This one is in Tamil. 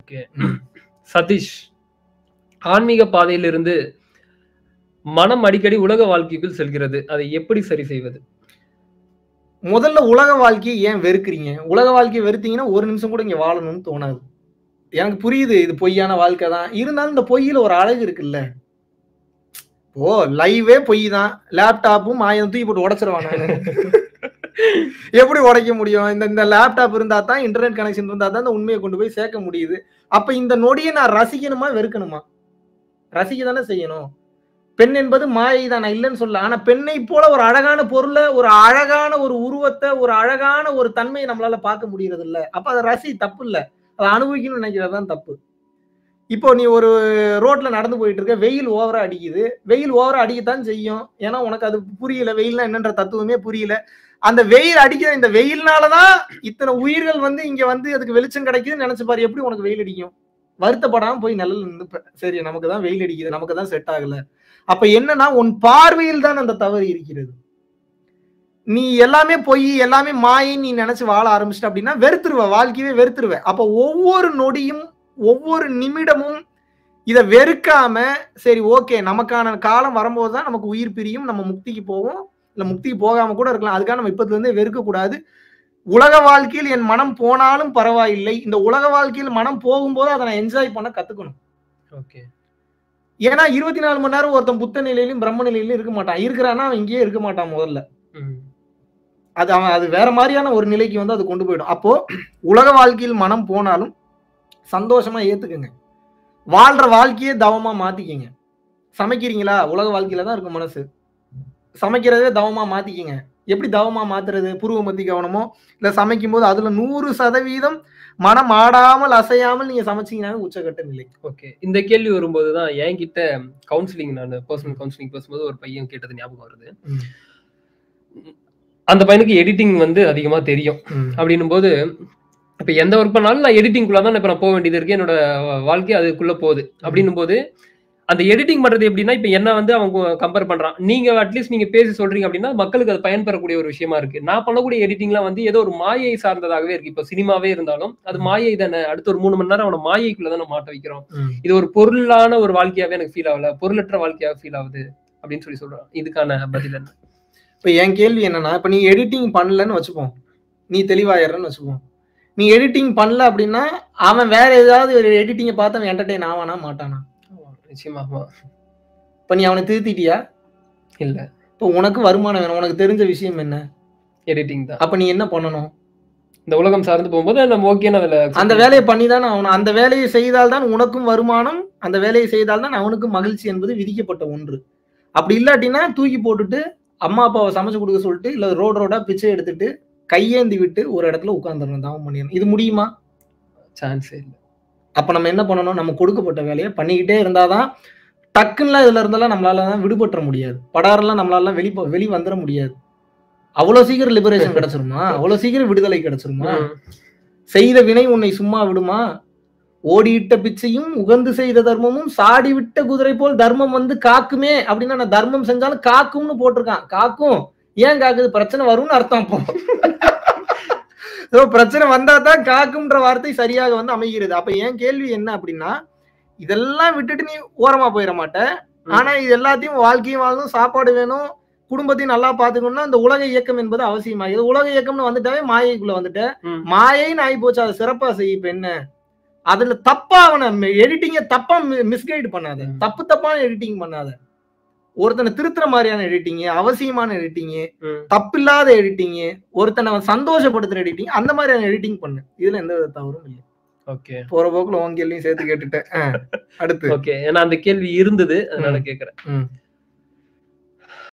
ஓகே சதீஷ் ஆன்மீக பாதையிலிருந்து மனம் அடிக்கடி உலக வாழ்க்கைக்குள் செல்கிறது அதை எப்படி சரி செய்வது முதல்ல உலக வாழ்க்கையை ஏன் வெறுக்கிறீங்க உலக வாழ்க்கையை வெறுத்தீங்கன்னா ஒரு நிமிஷம் கூட இங்க வாழணும்னு தோணாது எனக்கு புரியுது இது பொய்யான வாழ்க்கை தான் இருந்தாலும் இந்த பொய்யில ஒரு அழகு இருக்குல்ல ஓ லைவே பொய் தான் லேப்டாப்பும் ஆயிரம் தூக்கி போட்டு உடைச்சிருவான் நானு. எப்படி உடைக்க முடியும் இந்த இந்த லேப்டாப் இருந்தா தான் இன்டர்நெட் கனெக்ஷன் இருந்தா தான் இந்த உண்மையை கொண்டு போய் சேர்க்க முடியுது அப்ப இந்த நொடியை நான் ரசிக்கணுமா வெறுக்கணுமா ரசிக்க தானே செய்யணும் பெண் என்பது மாயை தான் நான் இல்லைன்னு சொல்ல ஆனா பெண்ணை போல ஒரு அழகான பொருளை ஒரு அழகான ஒரு உருவத்தை ஒரு அழகான ஒரு தன்மையை நம்மளால பார்க்க முடியறது இல்ல அப்ப அதை ரசி தப்பு இல்ல அதை அனுபவிக்கணும்னு நினைக்கிறது தான் தப்பு இப்போ நீ ஒரு ரோட்ல நடந்து போயிட்டு இருக்க வெயில் ஓவரா அடிக்குது வெயில் ஓவரா அடிக்கத்தான் செய்யும் ஏன்னா உனக்கு அது புரியல வெயில்னா என்னன்ற தத்துவமே புரியல அந்த வெயில் அடிக்கிற இந்த வெயில்னாலதான் இத்தனை உயிர்கள் வந்து இங்க வந்து அதுக்கு வெளிச்சம் கிடைக்குதுன்னு நினைச்சு பாரு எப்படி உனக்கு வெயில் அடிக்கும் வருத்தப்படாம போய் நிழல் நின்று சரி நமக்கு தான் வெயில் அடிக்குது நமக்கு தான் செட் ஆகல அப்ப என்னன்னா உன் பார்வையில் தான் அந்த தவறு இருக்கிறது நீ எல்லாமே பொய் எல்லாமே மாயின்னு நீ நினைச்சு வாழ ஆரம்பிச்சிட்ட அப்படின்னா வெறுத்துருவ வாழ்க்கையவே வெறுத்துருவ அப்ப ஒவ்வொரு நொடியும் ஒவ்வொரு நிமிடமும் இதை வெறுக்காம சரி ஓகே நமக்கான காலம் வரும்போது தான் நமக்கு உயிர் பிரியும் நம்ம முக்திக்கு போவோம் இல்ல முக்திக்கு போகாம கூட இருக்கலாம் அதுக்காக நம்ம இப்பத்துல இருந்தே வெறுக்க கூடாது உலக வாழ்க்கையில் என் மனம் போனாலும் பரவாயில்லை இந்த உலக வாழ்க்கையில் மனம் போகும்போது அதை நான் என்ஜாய் பண்ண கத்துக்கணும் ஓகே ஏன்னா இருபத்தி நாலு மணி நேரம் ஒருத்தன் புத்த நிலையிலும் பிரம்ம நிலையிலும் இருக்க மாட்டான் இருக்கிறான்னா அவன் இங்கேயே இருக்க மாட்டான் முதல்ல அது அவன் அது வேற மாதிரியான ஒரு நிலைக்கு வந்து அது கொண்டு போயிடும் அப்போ உலக வாழ்க்கையில் மனம் போனாலும் சந்தோஷமா ஏத்துக்குங்க வாழ்ற வாழ்க்கையே தவமா மாத்திக்கங்க சமைக்கிறீங்களா உலக வாழ்க்கையில தான் இருக்கும் மனசு சமைக்கிறதே தவமா மாத்திக்கங்க எப்படி தவமா மாத்துறது புருவ மத்தி கவனமோ இல்ல சமைக்கும் போது அதுல நூறு சதவீதம் மனம் ஆடாமல் அசையாமல் நீங்க சமைச்சீங்கன்னா உச்சகட்ட நிலை ஓகே இந்த கேள்வி வரும்போது தான் என்கிட்ட கவுன்சிலிங் நான் பர்சனல் கவுன்சிலிங் பேசும்போது ஒரு பையன் கேட்டது ஞாபகம் வருது ம். அந்த பையனுக்கு எடிட்டிங் வந்து அதிகமா தெரியும் அப்படின்னும் போது இப்ப எந்த ஒர்க் பண்ணாலும் நான் எடிட்டிங்குள்ள தான் இப்ப நான் போக வேண்டியது இருக்கு என்னோட வாழ்க்கை அதுக்குள்ள போகுது அப்படின்னும் போது அந்த எடிட்டிங் பண்றது எப்படின்னா இப்ப என்ன வந்து அவங்க கம்பேர் பண்றான் நீங்க அட்லீஸ்ட் நீங்க பேசி சொல்றீங்க அப்படின்னா மக்களுக்கு அது பயன்பெறக்கூடிய ஒரு விஷயமா இருக்கு நான் பண்ணக்கூடிய எடிட்டிங்லாம் வந்து ஏதோ ஒரு மாயை சார்ந்ததாகவே இருக்கு இப்ப சினிமாவே இருந்தாலும் அது மாயை தானே அடுத்த ஒரு மூணு மணி நேரம் அவனை மாயைக்குள்ள தானே மாட்ட வைக்கிறோம் இது ஒரு பொருளான ஒரு வாழ்க்கையாவே எனக்கு ஃபீல் ஆகல பொருளற்ற வாழ்க்கையாக ஃபீல் ஆகுது அப்படின்னு சொல்லி சொல்றான் இதுக்கான பதில் என்ன இப்ப என் கேள்வி என்னன்னா இப்ப நீ எடிட்டிங் பண்ணலன்னு வச்சுப்போம் நீ தெளிவாயிரன்னு வச்சுப்போம் நீ எடிட்டிங் பண்ணல அப்படின்னா அவன் வேற ஏதாவது ஒரு எடிட்டிங்கை பார்த்து அவன் என்டர்டெயின் ஆவானா மாட்டானா நிச்சயமா ஆமா. இப்ப நீ அவனை திருத்திட்டியா இல்ல இப்போ உனக்கு வருமானம் வேணும் உனக்கு தெரிஞ்ச விஷயம் என்ன எடிட்டிங் தான் அப்ப நீ என்ன பண்ணணும் இந்த உலகம் சார்ந்து போகும்போது நம்ம ஓகேன்னு அதுல அந்த வேலையை பண்ணி தானே அவனும் அந்த வேலையை செய்தால்தான் உனக்கும் வருமானம் அந்த வேலையை செய்தால்தான் அவனுக்கும் மகிழ்ச்சி என்பது விதிக்கப்பட்ட ஒன்று அப்படி இல்லாட்டினா தூக்கி போட்டுட்டு அம்மா அப்பாவை சமைச்சு கொடுக்க சொல்லிட்டு இல்ல ரோடு ரோடா பிச்சை எடுத்துட்டு கையேந்தி விட்டு ஒரு இடத்துல உட்காந்துடணும் தவம் பண்ணிடணும் இது முடியுமா சான்ஸே இல்ல அப்ப நம்ம என்ன பண்ணணும் நம்ம கொடுக்கப்பட்ட வேலையை பண்ணிக்கிட்டே இருந்தாதான் டக்குன்னு இதுல இருந்தெல்லாம் நம்மளால தான் விடுபட்டுற முடியாது படாரெல்லாம் நம்மளால வெளி வெளி வந்துட முடியாது அவ்வளவு சீக்கிரம் லிபரேஷன் கிடைச்சிருமா அவ்வளவு சீக்கிரம் விடுதலை கிடைச்சிருமா ம். செய்த வினை உன்னை சும்மா விடுமா ஓடியிட்ட பிச்சையும் உகந்து செய்த தர்மமும் சாடி விட்ட குதிரை போல் தர்மம் வந்து காக்குமே அப்படின்னா நான் தர்மம் செஞ்சாலும் காக்கும்னு போட்டிருக்கான் காக்கும் ஏன் காக்குது பிரச்சனை வரும்னு அர்த்தம் அப்போ So, பிரச்சனை வந்தா தான் காக்கும்ன்ற வார்த்தை சரியாக வந்து அமைகிறது அப்ப என் கேள்வி என்ன அப்படின்னா இதெல்லாம் விட்டுட்டு நீ ஓரமா போயிட மாட்ட ம். ஆனா இது எல்லாத்தையும் வாழ்க்கையும் வாழணும் சாப்பாடு வேணும் குடும்பத்தையும் நல்லா பாத்துக்கணும்னா அந்த உலக இயக்கம் என்பது அவசியமாகுது உலக இயக்கம்னு வந்துட்டாவே மாயைக்குள்ள வந்துட்ட ம். மாயைன்னு ஆகி போச்சு அதை சிறப்பா செய்ய இப்ப என்ன அதுல தப்பா அவனை எடிட்டிங்க தப்பா மிஸ்கைடு பண்ணாத ம். தப்பு தப்பான எடிட்டிங் பண்ணாத ஒருத்தனை திருத்துற மாதிரியான எடிட்டிங் அவசியமான எடிட்டிங் ம். தப்பில்லாத எடிட்டிங் ஒருத்தனை அவன் சந்தோஷப்படுத்துற எடிட்டிங் அந்த மாதிரியான எடிட்டிங் பண்ணு இதுல எந்த வித தவறும் இல்லை ஓகே போற போக்குல உன் கேள்வியும் சேர்த்து கேட்டுட்டேன் ஆ, அடுத்து ஓகே ஏன்னா அந்த கேள்வி இருந்தது அதனால கேக்குறேன் ம்.